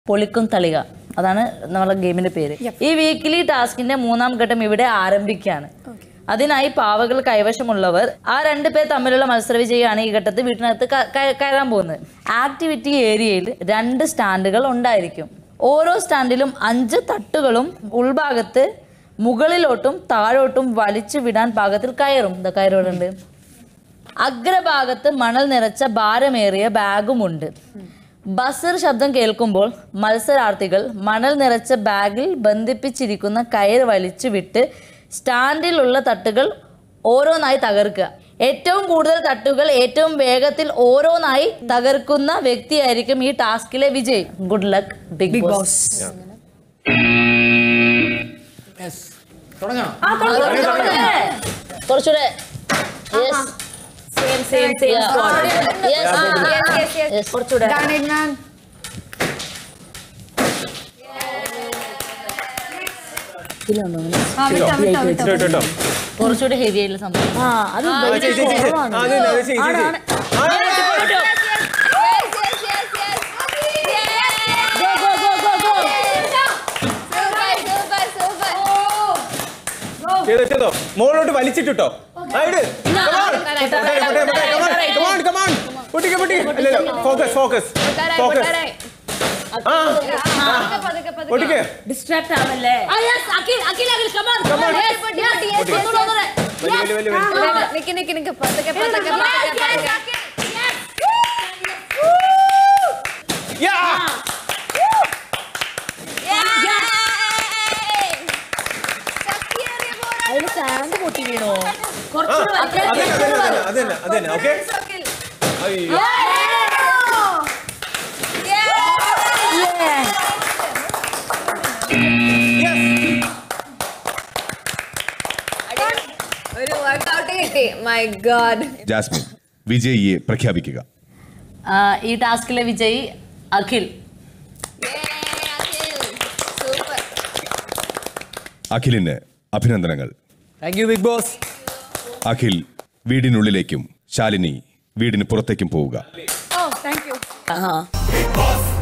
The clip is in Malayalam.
പൊളിക്കും തളിക അതാണ് നമ്മളെ ഗെയിമിന്റെ പേര് ഈ വീക്കിലി ടാസ്കിന്റെ മൂന്നാം ഘട്ടം ഇവിടെ ആരംഭിക്കുകയാണ് അതിനായി പാവകൾ കൈവശമുള്ളവർ ആ രണ്ട് പേർ തമ്മിലുള്ള മത്സര വിജയിയാണ് ഈ ഘട്ടത്തിൽ വീട്ടിനകത്ത് ക- ക- കയറാൻ പോകുന്നത് ആക്ടിവിറ്റി ഏരിയയിൽ രണ്ട് സ്റ്റാൻഡുകൾ ഉണ്ടായിരിക്കും ഓരോ സ്റ്റാൻഡിലും അഞ്ച് തട്ടുകളും ഉൾഭാഗത്ത് മുകളിലോട്ടും താഴോട്ടും വലിച്ചു വിടാൻ പാകത്തിൽ കയറും എന്താ കയറുണ്ട് അഗ്രഭാഗത്ത് മണൽ നിറച്ച ഭാരമേറിയ ബാഗുമുണ്ട് ബസർ ശബ്ദം കേൾക്കുമ്പോൾ മത്സരാർത്ഥികൾ മണൽ നിറച്ച ബാഗിൽ ബന്ധിപ്പിച്ചിരിക്കുന്ന കയർ വലിച്ചു വിട്ട് സ്റ്റാൻഡിലുള്ള തട്ടുകൾ ഓരോന്നായി തകർക്കുക ഏറ്റവും കൂടുതൽ തട്ടുകൾ ഏറ്റവും വേഗത്തിൽ ഓരോന്നായി തകർക്കുന്ന വ്യക്തിയായിരിക്കും ഈ ടാസ്കിലെ വിജയ് ഗുഡ് ലക്ക് ബിഗ് ബോസ് തുടങ്ങാം കുറച്ചുകൂടെ Yes. Yeah. Yes. Yes. കുറച്ചുകൂടെ കുറച്ചുകൂടെ ഹെവി ആയിട്ടുള്ള സംഭവം ആ അത് ചെയ്തോ ചെയ്തോ മുകളിലോട്ട് വലിച്ചിട്ടോ പൊട്ടിക്ക പൊട്ടിക്ക ഫോക്കസ് ഫോക്കസ് ഫോക്കസ് ആ പൊട്ടിക്ക ഡിസ്ട്രാക്ട് ആവല്ലേ വലിയ വലിയ വലിയ നിക്ക് നിക്ക് നിക്ക് പതുക്കെ പതുക്കെ പതുക്കെ പതുക്കെ Yeah! അതിന് സാൻഡ് പൊട്ടി വീണോ ആ, അതന്നെ അതന്നെ അതന്നെ അതന്നെ ഓക്കെ അയ്യോ ഒരു വർക്കൗട്ട് കിട്ടി മൈ ഗോഡ് ജാസ്മിൻ വിജയിയെ പ്രഖ്യാപിക്കുക ആ, ഈ ടാസ്കിലെ വിജയി അഖിൽ സൂപ്പർ അഖിലിന് അഭിനന്ദനങ്ങൾ താങ്ക് യു ബിഗ് ബോസ് അഖിൽ വീടിനുള്ളിലേക്കും ശാലിനി വീടിന് പുറത്തേക്കും പോവുക ഓ താങ്ക് യു ആ